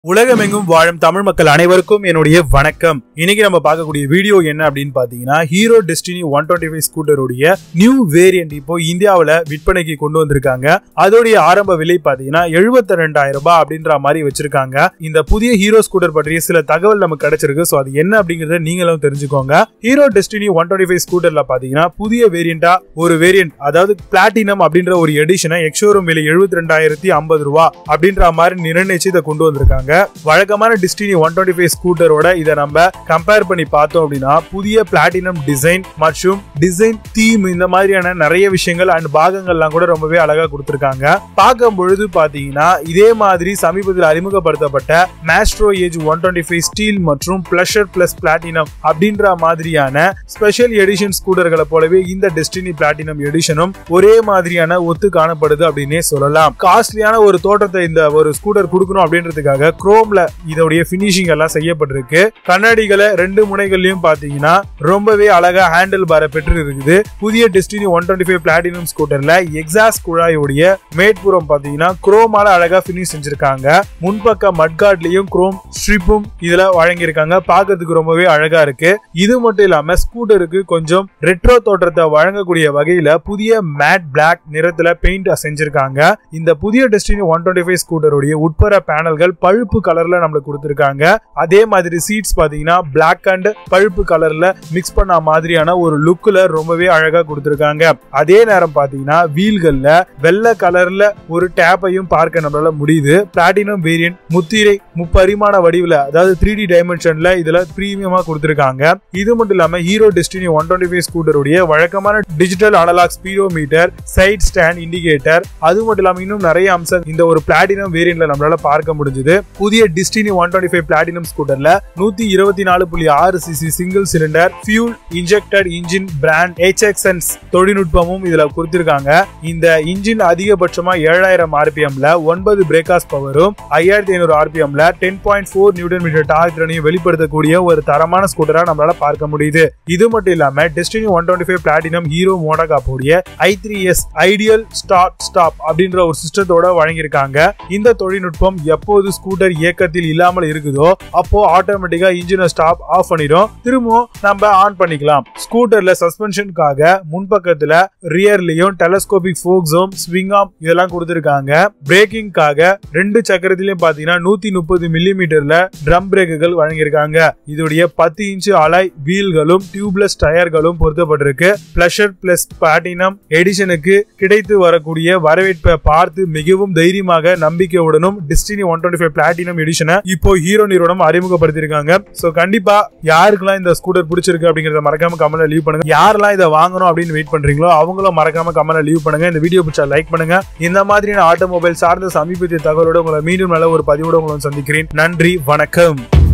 உலகமெங்கும் வாழும் தமிழ் மக்கள் அனைவருக்கும் என்னுடைய வணக்கம் இன்னைக்கு நம்ம பார்க்கக்கூடிய வீடியோ என்ன அப்படின்னு பாத்தீங்கன்னா Hero Destini one twenty five ஸ்கூட்டருடைய நியூ வேரியன்ட் இப்போ இந்தியாவில் விற்பனைக்கு கொண்டு வந்திருக்காங்க அதோடைய ஆரம்ப விலை பாத்தீங்கன்னா எழுபத்தி ரெண்டாயிரம் ரூபாய் அப்படின்ற மாதிரி வச்சிருக்காங்க இந்த புதிய ஹீரோ ஸ்கூட்டர் பற்றிய சில தகவல் நமக்கு கிடைச்சிருக்கு ஸோ அது என்ன அப்படிங்கறத நீங்களும் தெரிஞ்சுக்கோங்க Hero Destini one twenty five ஸ்கூட்டர்ல பாத்தீங்கன்னா புதிய வேரியண்டா ஒரு வேரியன்ட் அதாவது பிளாட்டினம் அப்படின்ற ஒரு எடிஷனை எக்ஷோரூம் விலை எழுபத்தி ரெண்டாயிரத்தி ஐம்பது ரூபா அப்படின்ற மாதிரி நிர்ணயிச்சு இதை கொண்டு வந்திருக்காங்க வழக்கமான டிஸ்டினி ஒன் டுவெண்ட்டி ஃபைவ் ஸ்கூட்டரோட இதை நம்ம கம்பேர் பண்ணி பார்த்தோம் அப்படின்னா புதிய பிளாட்டினம் டிசைன் மற்றும் டிசைன் தீம் இந்த மாதிரியான நிறைய விஷயங்கள் அண்ட் பாகங்கள்லாம் கூட ரொம்பவே அழகா கொடுத்திருக்காங்க பார்க்கும் பொழுது பாத்தீங்கன்னா இதே மாதிரி சமீபத்தில் அறிமுகப்படுத்தப்பட்ட Maestro Edge one twenty five steel மற்றும் பிளஷர் பிளஸ் பிளாட்டினம் அப்படின்ற மாதிரியான ஸ்பெஷல் எடிஷன் ஸ்கூட்டர்களை போலவே இந்த டெஸ்டினி பிளாட்டினம் எடிஷனும் ஒரே மாதிரியான ஒத்து காணப்படுது அப்படின்னே சொல்லலாம் காஸ்ட்லியான ஒரு தோட்டத்தை இந்த ஒரு ஸ்கூட்டர் கொடுக்கணும் அப்படின்றதுக்காக குரோம்ல இதோடைய பினிஷிங் எல்லாம் செய்யப்பட்டிருக்கு கண்ணாடிகளை ரெண்டு முனைகள்லயும் பாத்தீங்கன்னா ரொம்பவே அழகா ஹேண்டில் பாரை பெற்று இருக்குது புதிய Destini one twenty five platinum ஸ்கூட்டர்ல எக்ஸாஸ் குழாயோடைய மேட்புறம் பாத்தீங்கன்னா குரோமால அழகா பினிஷ் செஞ்சிருக்காங்க முன்பக்க மட்கார்ட்லயும் குரோம் ஸ்ட்ரிப்பும் இதுல வழங்கியிருக்காங்க பார்க்கிறதுக்கு ரொம்பவே அழகா இருக்கு இது மட்டும் இல்லாம ஸ்கூட்டருக்கு கொஞ்சம் ரெட்ரோ தோற்றத்தை வழங்கக்கூடிய வகையில புதிய மேட் பிளாக் நிறத்துல பெயிண்ட் செஞ்சிருக்காங்க இந்த புதிய டெஸ்டினி ஒன் டுவெண்ட்டி ஃபைவ் ஸ்கூட்டருடைய உட்புற பேனல்கள் பழுப்பு கலர்ல நம்மளுக்கு கொடுத்திருக்காங்க அதே மாதிரி சீட்ஸ் பாத்தீங்கன்னா பிளாக் அண்ட் பழுப்பு கலர்ல மிக்ஸ் பண்ண மாதிரியான ஒரு லுக்ல ரொம்பவே அழகா கொடுத்திருக்காங்க அதே நேரம் பாத்தீங்கன்னா வீல்கள்ல வெள்ளை கலர்ல ஒரு டேப்பையும் பார்க்க நம்மளால முடியுது பிளாட்டினம் வேரியன்ட் முத்திரை முப்பரிமாண வடிவுல அதாவது த்ரீ டி டைமென்ஷன்ல இதுல பிரீமியமா கொடுத்திருக்காங்க இது மட்டும் இல்லாம Hero Destini one twenty five ஸ்கூட்டருடைய வழக்கமான digital analog speedometer side stand indicator அது மட்டும் இல்லாம இன்னும் நிறைய அம்சம் இந்த ஒரு பிளாட்டினம் வேரியன்ட்ல நம்மளால பார்க்க முடிஞ்சது புதிய Destini one twenty five platinum ஸ்கூட்டர்ல நூத்தி இருபத்தி நாலு புள்ளி ஆறு CC single cylinder fuel injected engine brand ஹெச்எக்ஸ்என்ஸ் தொழில்நுட்பமும் இதுல கொடுத்திருக்காங்க இந்த இன்ஜின் அதிகபட்சமா ஏழாயிரம் ஆர்பிஎம்ல ஒன்பது பிரேக்காஸ் பவரும் ஐயாயிரத்தி ஐநூறு ஆர்பிஎம்ல ten point four newton meter torque திறனையும் வெளிப்படுத்தக்கூடிய ஒரு தரமான ஸ்கூட்டரா நம்மளால பார்க்க முடியுது இது மட்டும் இல்லாம Destini one twenty five platinum Hero மோடகாப்போடைய i three S ideal start stop அப்படின்ற ஒரு சிஸ்டத்தோட வழங்கியிருக்காங்க இந்த தொழில்நுட்பம் எப்போது ஸ்கூட்டர் இயக்கத்தில் இல்லாமல் இருக்குதோ அப்போ ஆட்டோமேட்டிக்கா இன்ஜினை ஸ்டாப் ஆஃப் பண்ணிடும் திரும்பவும் நம்ம ஆன் பண்ணிக்கலாம் ஸ்கூட்டர்ல சஸ்பென்ஷனுக்காக முன்பக்கத்துல ரியர்லயும் டெலஸ்கோபிக் ஃபோக்ஸும் ஸ்விங் ஆம் இதெல்லாம் கொடுத்திருக்காங்க பிரேக்கிங்காக ரெண்டு சக்கரத்திலயும் பாத்தீங்கன்னா நூத்தி முப்பது மில்லி மீட்டர்ல ட்ரம் பிரேக்குகள் வழங்கியிருக்காங்க இதோடைய பத்து இன்ச்சு அலாய் வீல்களும் டியூப்லெஸ் டயர்களும் பொருத்தப்பட்டிருக்கு பிளஷர் பிளஸ் பிளாட்டினம் எடிஷனுக்கு கிடைத்து வரக்கூடிய வரவேற்பை பார்த்து மிகவும் தைரியமாக நம்பிக்கையுடனும் Destini one twenty five platinum எடிஷனை இப்போ ஹீரோ நிறுவனம் அறிமுகப்படுத்திருக்காங்க சோ கண்டிப்பா யாருக்கெல்லாம் இந்த ஸ்கூட்டர் பிடிச்சிருக்கு அப்படிங்கறத மறக்காம கமெண்ட்ல லீவ் பண்ணுங்க யாரெல்லாம் இதை வாங்கணும் அப்படின்னு வெயிட் பண்றீங்களோ அவங்களும் மறக்காம கமெண்ட்ல லீவ் பண்ணுங்க இந்த வீடியோ பிடிச்சா லைக் பண்ணுங்க இந்த மாதிரியான ஆட்டோமொபைல் சார்ந்த சமீபத்திய தகவலோட உங்களை மீண்டும் நல்ல ஒரு பதிவோட உங்களை சந்திக்கிறேன் நன்றி வணக்கம்